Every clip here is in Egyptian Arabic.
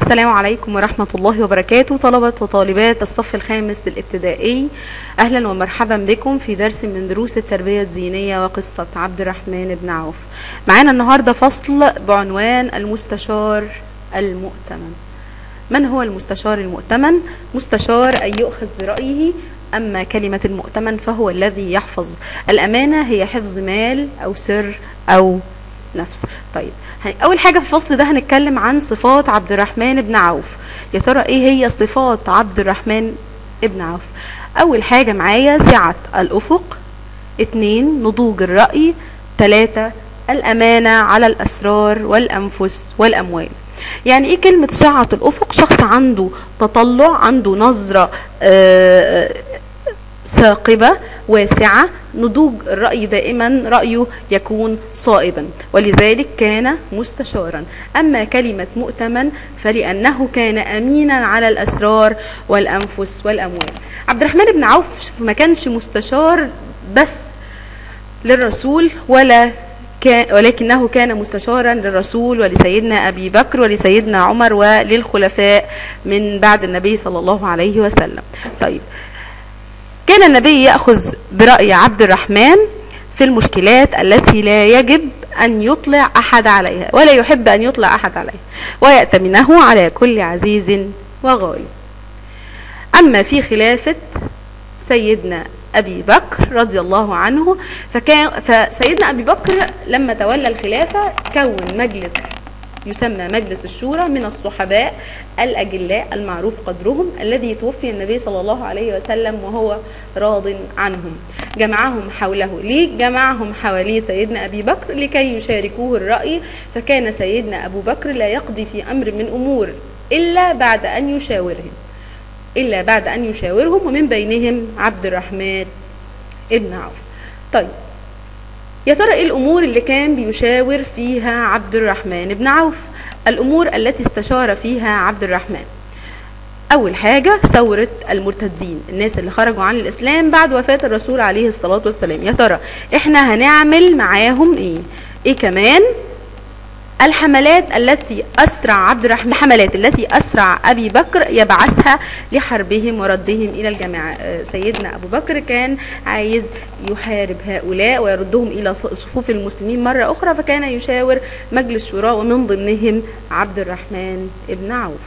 السلام عليكم ورحمة الله وبركاته طلبة وطالبات الصف الخامس الابتدائي أهلا ومرحبا بكم في درس من دروس التربية الدينية وقصة عبد الرحمن بن عوف معانا النهاردة فصل بعنوان المستشار المؤتمن من هو المستشار المؤتمن؟ مستشار أن يؤخذ برأيه أما كلمة المؤتمن فهو الذي يحفظ الأمانة هي حفظ مال أو سر أو نفس طيب اول حاجه في الفصل ده هنتكلم عن صفات عبد الرحمن بن عوف يا ترى ايه هي صفات عبد الرحمن ابن عوف اول حاجه معايا سعه الافق اتنين نضوج الراي تلاتة الامانه على الاسرار والانفس والاموال يعني ايه كلمه سعه الافق شخص عنده تطلع عنده نظره آه ثاقبة واسعة نضوج الرأي دائما رأيه يكون صائبا ولذلك كان مستشارا أما كلمة مؤتمن فلأنه كان أمينا على الأسرار والأنفس والأموال عبد الرحمن بن عوف ما كانش مستشار بس للرسول ولا كان ولكنه كان مستشارا للرسول ولسيدنا أبي بكر ولسيدنا عمر وللخلفاء من بعد النبي صلى الله عليه وسلم طيب كان النبي يأخذ برأي عبد الرحمن في المشكلات التي لا يجب أن يطلع أحد عليها ولا يحب أن يطلع أحد عليها ويأتمنه على كل عزيز وغالي أما في خلافة سيدنا أبي بكر رضي الله عنه فكان فسيدنا أبي بكر لما تولى الخلافة كون مجلس يسمى مجلس الشورى من الصحباء الأجلاء المعروف قدرهم الذي توفي النبي صلى الله عليه وسلم وهو راض عنهم جمعهم حوله ليه جمعهم حواليه سيدنا أبي بكر لكي يشاركوه الرأي فكان سيدنا أبو بكر لا يقضي في أمر من أمور إلا بعد أن يشاورهم إلا بعد أن يشاورهم ومن بينهم عبد الرحمن ابن عوف طيب يا ترى ايه الامور اللي كان بيشاور فيها عبد الرحمن بن عوف الامور التي استشار فيها عبد الرحمن اول حاجه ثوره المرتدين الناس اللي خرجوا عن الاسلام بعد وفاه الرسول عليه الصلاه والسلام يا ترى احنا هنعمل معاهم ايه ايه كمان الحملات التي أسرع عبد الرحمن الحملات التي أسرع أبي بكر يبعثها لحربهم وردهم إلى الجماعة سيدنا أبو بكر كان عايز يحارب هؤلاء ويردهم إلى صفوف المسلمين مرة أخرى فكان يشاور مجلس شورى ومن ضمنهم عبد الرحمن ابن عوف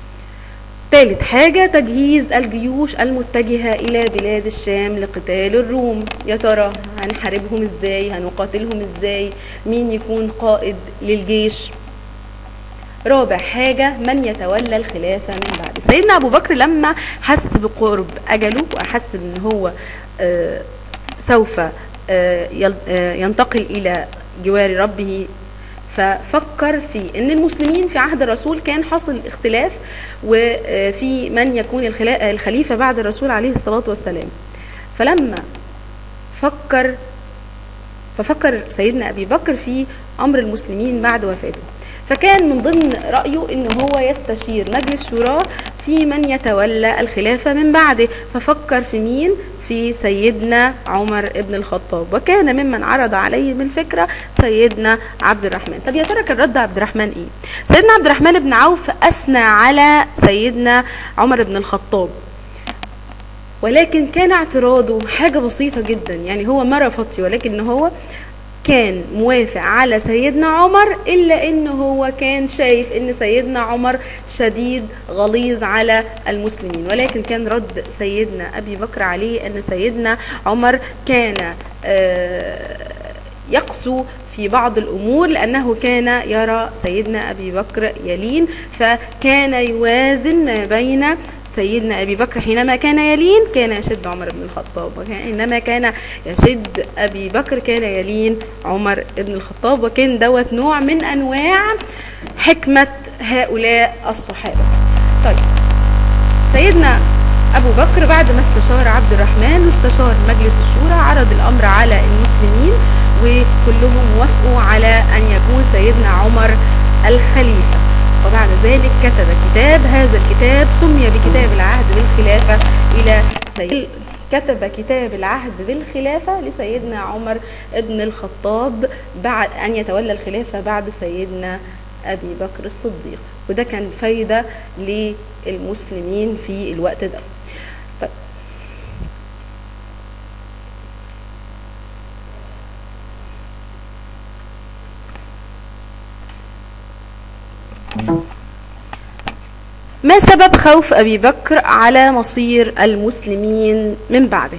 ثالث حاجة تجهيز الجيوش المتجهة إلى بلاد الشام لقتال الروم يا ترى هنحاربهم ازاي هنقاتلهم ازاي مين يكون قائد للجيش رابع حاجة من يتولى الخلافة من بعد سيدنا أبو بكر لما حس بقرب أجله وحس أن هو آه سوف آه ينتقل إلى جوار ربه ففكر في ان المسلمين في عهد الرسول كان حصل اختلاف وفي من يكون الخليفه بعد الرسول عليه الصلاه والسلام فلما فكر ففكر سيدنا ابي بكر في امر المسلمين بعد وفاته فكان من ضمن رايه ان هو يستشير مجلس شورى في من يتولى الخلافه من بعده ففكر في مين في سيدنا عمر ابن الخطاب وكان ممن عرض عليهم الفكرة سيدنا عبد الرحمن طب يا ترى كان رد عبد الرحمن ايه سيدنا عبد الرحمن بن عوف أثنى على سيدنا عمر بن الخطاب ولكن كان اعتراضه حاجة بسيطة جدا يعني هو ما رفضش ولكن هو كان موافق على سيدنا عمر الا ان هو كان شايف ان سيدنا عمر شديد غليظ على المسلمين ولكن كان رد سيدنا ابي بكر عليه ان سيدنا عمر كان يقسو في بعض الامور لانه كان يرى سيدنا ابي بكر يلين فكان يوازن ما بين سيدنا أبي بكر حينما كان يلين كان يشد عمر بن الخطاب وحينما كان يشد أبي بكر كان يلين عمر بن الخطاب وكان دوت نوع من أنواع حكمة هؤلاء الصحابة طيب سيدنا أبو بكر بعد ما استشار عبد الرحمن واستشار مجلس الشورى عرض الأمر على المسلمين وكلهم وافقوا على أن يكون سيدنا عمر الخليفة وبعد ذلك كتب كتاب هذا الكتاب سمي بكتاب العهد بالخلافة إلى سيد كتب كتاب العهد بالخلافة لسيدنا عمر بن الخطاب بعد أن يتولى الخلافة بعد سيدنا أبي بكر الصديق وده كان فايدة للمسلمين في الوقت ده طيب ما سبب خوف أبي بكر على مصير المسلمين من بعده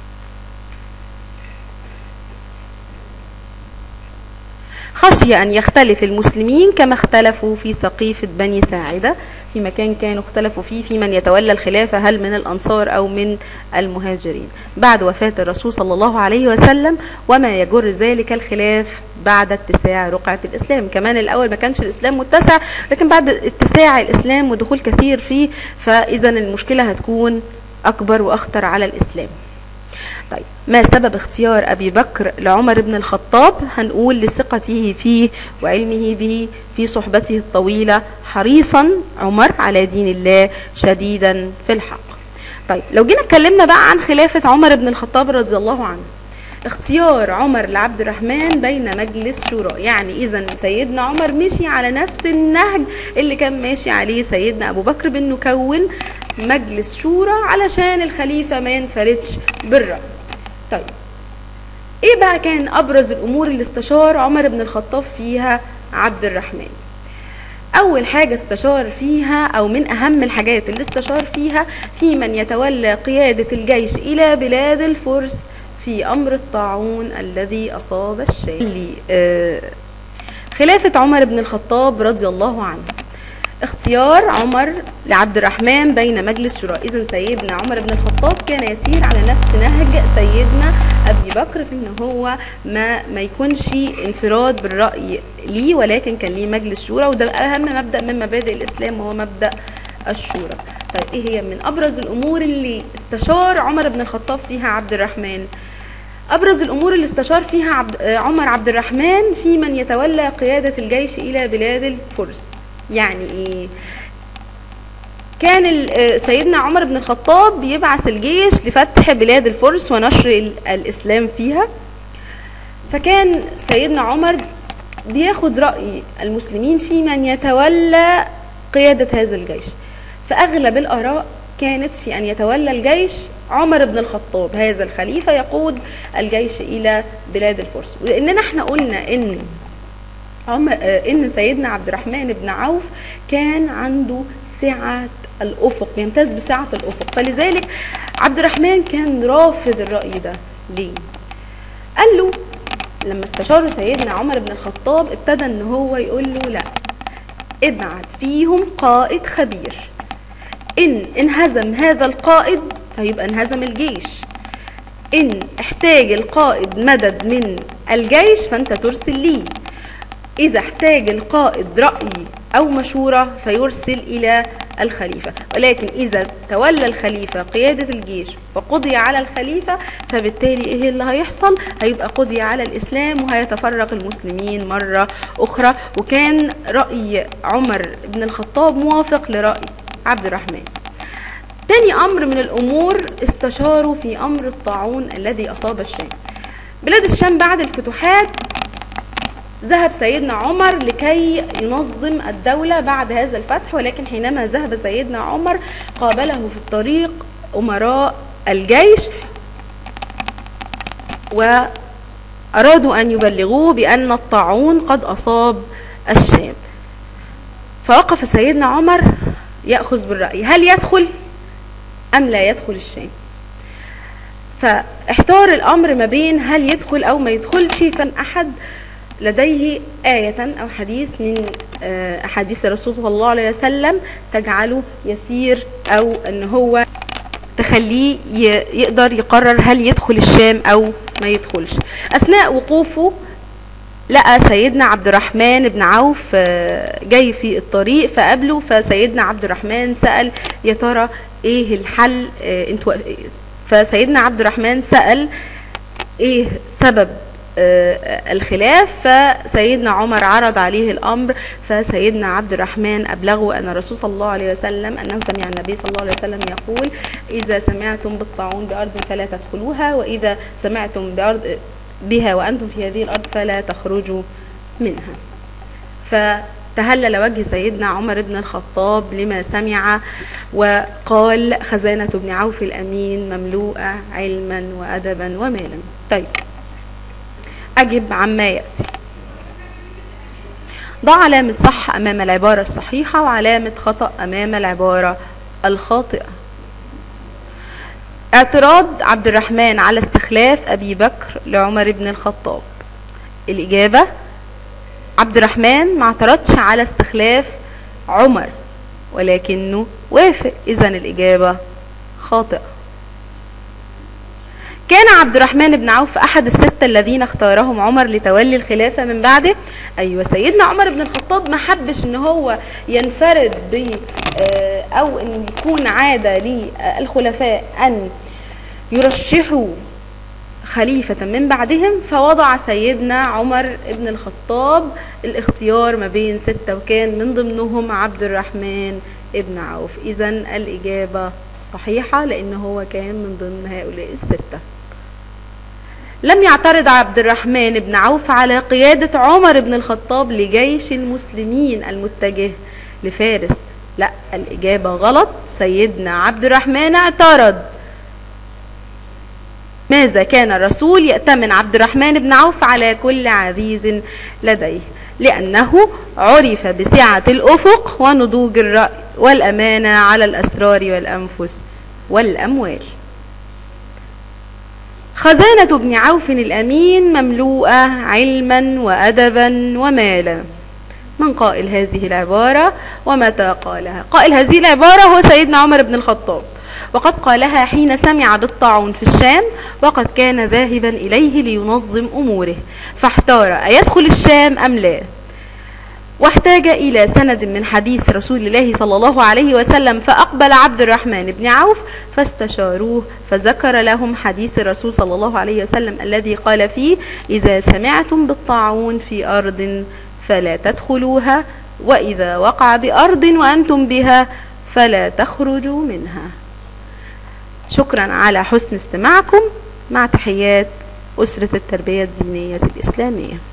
خشي أن يختلف المسلمين كما اختلفوا في سقيفة بني ساعدة في مكان كانوا اختلفوا فيه في من يتولى الخلافة هل من الأنصار أو من المهاجرين بعد وفاة الرسول صلى الله عليه وسلم وما يجر ذلك الخلاف بعد اتساع رقعة الإسلام كمان الأول ما كانش الإسلام متسع لكن بعد اتساع الإسلام ودخول كثير فيه فإذا المشكلة هتكون أكبر وأخطر على الإسلام طيب ما سبب اختيار أبي بكر لعمر بن الخطاب هنقول لثقته فيه وعلمه به في صحبته الطويلة حريصا عمر على دين الله شديدا في الحق طيب لو جينا اتكلمنا بقى عن خلافة عمر بن الخطاب رضي الله عنه اختيار عمر لعبد الرحمن بين مجلس شورى يعني اذا سيدنا عمر مشي على نفس النهج اللي كان ماشي عليه سيدنا ابو بكر بانه كون مجلس شورى علشان الخليفه ما ينفردش بالراي طيب ايه بقى كان ابرز الامور اللي استشار عمر بن الخطاب فيها عبد الرحمن اول حاجه استشار فيها او من اهم الحاجات اللي استشار فيها في من يتولى قياده الجيش الى بلاد الفرس في امر الطاعون الذي اصاب الشام اللي آه خلافه عمر بن الخطاب رضي الله عنه اختيار عمر لعبد الرحمن بين مجلس شورى اذا سيدنا عمر بن الخطاب كان يسير على نفس نهج سيدنا ابي بكر في ان هو ما ما يكونش انفراد بالراي ليه ولكن كان ليه مجلس شورى وده اهم مبدا من مبادئ الاسلام وهو مبدا الشورى طيب ايه هي من ابرز الامور اللي استشار عمر بن الخطاب فيها عبد الرحمن ابرز الامور اللي استشار فيها عبد عمر عبد الرحمن في من يتولى قياده الجيش الى بلاد الفرس يعني ايه كان سيدنا عمر بن الخطاب بيبعث الجيش لفتح بلاد الفرس ونشر الاسلام فيها فكان سيدنا عمر بياخد راي المسلمين في من يتولى قياده هذا الجيش فاغلب الاراء كانت في ان يتولى الجيش عمر بن الخطاب هذا الخليفه يقود الجيش الى بلاد الفرس ولاننا احنا قلنا ان ان سيدنا عبد الرحمن بن عوف كان عنده سعه الافق يمتاز بسعه الافق فلذلك عبد الرحمن كان رافض الراي ده ليه قال له لما استشاره سيدنا عمر بن الخطاب ابتدى ان هو يقول له لا ابعت فيهم قائد خبير ان انهزم هذا القائد فيبقى انهزم الجيش ان احتاج القائد مدد من الجيش فانت ترسل ليه إذا احتاج القائد رأي أو مشورة فيرسل إلى الخليفة ولكن إذا تولى الخليفة قيادة الجيش وقضي على الخليفة فبالتالي إيه اللي هيحصل هيبقى قضي على الإسلام وهيتفرق المسلمين مرة أخرى وكان رأي عمر بن الخطاب موافق لرأي عبد الرحمن تاني أمر من الأمور استشاروا في أمر الطاعون الذي أصاب الشام بلاد الشام بعد الفتوحات ذهب سيدنا عمر لكي ينظم الدولة بعد هذا الفتح ولكن حينما ذهب سيدنا عمر قابله في الطريق أمراء الجيش وأرادوا أن يبلغوه بأن الطاعون قد أصاب الشام فوقف سيدنا عمر يأخذ بالرأي هل يدخل أم لا يدخل الشام فاحتار الأمر ما بين هل يدخل أو ما يدخلش فان أحد لديه آية أو حديث من أحاديث الرسول صلى الله عليه وسلم تجعله يسير أو أن هو تخليه يقدر يقرر هل يدخل الشام أو ما يدخلش أثناء وقوفه لقى سيدنا عبد الرحمن بن عوف جاي في الطريق فقابله فسيدنا عبد الرحمن سأل يا ترى ايه الحل انتوا فسيدنا عبد الرحمن سأل ايه سبب الخلاف فسيدنا عمر عرض عليه الامر فسيدنا عبد الرحمن ابلغه ان الرسول صلى الله عليه وسلم انه سمع النبي صلى الله عليه وسلم يقول اذا سمعتم بالطاعون بارض فلا تدخلوها واذا سمعتم بارض بها وانتم في هذه الارض فلا تخرجوا منها تهلل وجه سيدنا عمر بن الخطاب لما سمع وقال خزانة ابن عوف الأمين مملوءة علما وأدبا ومالا طيب أجب عما يأتي ضع علامة صح أمام العبارة الصحيحة وعلامة خطأ أمام العبارة الخاطئة اعتراض عبد الرحمن على استخلاف أبي بكر لعمر بن الخطاب الإجابة عبد الرحمن ما اعترضش على استخلاف عمر ولكنه وافق إذا الإجابة خاطئة كان عبد الرحمن بن عوف أحد الستة الذين اختارهم عمر لتولي الخلافة من بعده أيوة سيدنا عمر بن الخطاب ما حبش إن هو ينفرد ب أو إن يكون عادة للخلفاء أن يرشحوا خليفة من بعدهم فوضع سيدنا عمر بن الخطاب الاختيار ما بين ستة وكان من ضمنهم عبد الرحمن بن عوف إذا الإجابة صحيحة لأن هو كان من ضمن هؤلاء الستة لم يعترض عبد الرحمن بن عوف على قيادة عمر بن الخطاب لجيش المسلمين المتجه لفارس لا الإجابة غلط سيدنا عبد الرحمن اعترض ماذا كان الرسول يأتمن عبد الرحمن بن عوف على كل عزيز لديه لأنه عرف بسعة الأفق ونضوج الرأي والأمانة على الأسرار والأنفس والأموال خزانة ابن عوف الأمين مملوءة علما وأدبا ومالا من قائل هذه العبارة ومتى قالها قائل هذه العبارة هو سيدنا عمر بن الخطاب وقد قالها حين سمع بالطاعون في الشام وقد كان ذاهبا إليه لينظم أموره فاحتار أيدخل الشام أم لا واحتاج إلى سند من حديث رسول الله صلى الله عليه وسلم فأقبل عبد الرحمن بن عوف فاستشاروه فذكر لهم حديث الرسول صلى الله عليه وسلم الذي قال فيه إذا سمعتم بالطاعون في أرض فلا تدخلوها وإذا وقع بأرض وأنتم بها فلا تخرجوا منها شكرا على حسن استماعكم مع تحيات أسرة التربية الدينية الإسلامية